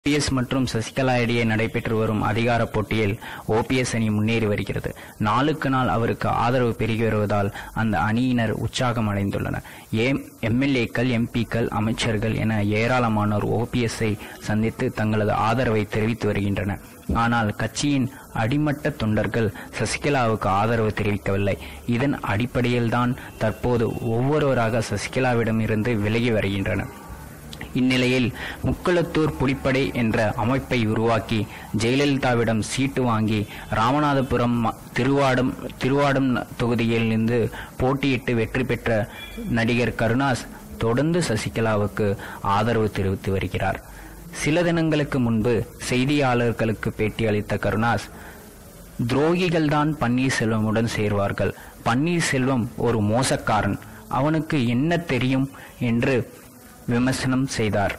OPS மற்றும் சசிகலா இடையே நடைபெற்று வரும் அதிகார போட்டியில் ஓபிஎஸ் அணி முன்னேறி வருகிறது நாளுக்கு நாள் அவருக்கு ஆதரவு பெருகி வருவதால் அந்த அணியினர் உற்சாகம் அடைந்துள்ளனர் ஏம் எம்எல்ஏக்கள் எம்பிக்கள் அமைச்சர்கள் என ஏராளமானோர் ஓபிஎஸ்ஐ சந்தித்து தங்களது ஆதரவை தெரிவித்து வருகின்றனர் ஆனால் கட்சியின் அடிமட்ட தொண்டர்கள் சசிகலாவுக்கு ஆதரவு தெரிவிக்கவில்லை இதன் அடிப்படையில்தான் தற்போது ஒவ்வொருவராக சசிகலாவிடமிருந்து விலகி வருகின்றனர் இந்நிலையில் முக்குளத்தூர் புலிப்படை என்ற அமைப்பை உருவாக்கி ஜெயலலிதாவிடம் சீட்டு வாங்கி ராமநாதபுரம் ம- திருவாடம் திருவாடம் தொகுதியிலிருந்து போட்டியிட்டு வெற்றி பெற்ற நடிகர் கருணாஸ் தொடர்ந்து சசிகலாவுக்கு ஆதரவு தெரிவித்து வருகிறார் சில தினங்களுக்கு முன்பு செய்தியாளர்களுக்கு பேட்டியளித்த கருணாஸ் துரோகிகள்தான் பன்னீர்செல்வமுடன் சேர்வார்கள் பன்னீர்செல்வம் ஒரு மோசக்காரன் அவனுக்கு என்ன தெரியும் என்று விமர்சனம் செய்தார்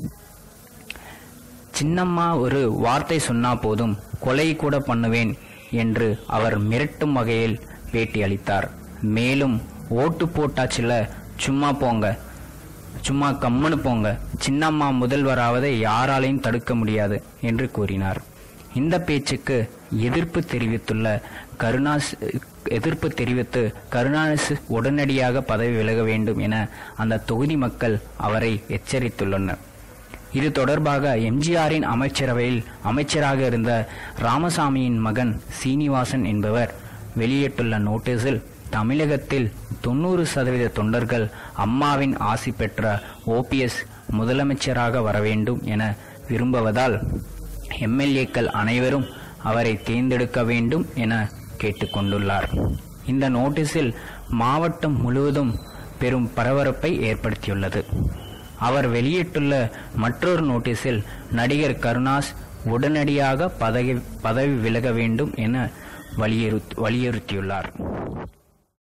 சின்னம்மா ஒரு வார்த்தை சொன்னா போதும் கொலை கூட பண்ணுவேன் என்று அவர் மிரட்டும் வகையில் பேட்டி அளித்தார் மேலும் ஓட்டு போட்டாச்சுல சும்மா போங்க சும்மா கம்முன்னு போங்க சின்னம்மா முதல்வராவதை யாராலையும் தடுக்க முடியாது என்று கூறினார் இந்த பேச்சுக்கு எதிர்ப்பு தெரிவித்துள்ள கருணாஸ் எதிர்ப்பு தெரிவித்து கருணாநிதி உடனடியாக பதவி விலக வேண்டும் என அந்த தொகுதி மக்கள் அவரை எச்சரித்துள்ளனர் இது தொடர்பாக எம்ஜிஆரின் அமைச்சரவையில் அமைச்சராக இருந்த ராமசாமியின் மகன் சீனிவாசன் என்பவர் வெளியிட்டுள்ள நோட்டீஸில் தமிழகத்தில் தொண்ணூறு சதவீத தொண்டர்கள் அம்மாவின் ஆசி பெற்ற ஓபிஎஸ் முதலமைச்சராக வர வேண்டும் என விரும்புவதால் எம்எல்ஏக்கள் அனைவரும் அவரை தேர்ந்தெடுக்க வேண்டும் என கேட்டுக்கொண்டுள்ளார் இந்த நோட்டீஸில் மாவட்டம் முழுவதும் பெரும் பரபரப்பை ஏற்படுத்தியுள்ளது அவர் வெளியிட்டுள்ள மற்றொரு நோட்டீஸில் நடிகர் கருணாஸ் உடனடியாக பதவி பதவி விலக வேண்டும் என வலியுறுத்- வலியுறுத்தியுள்ளார்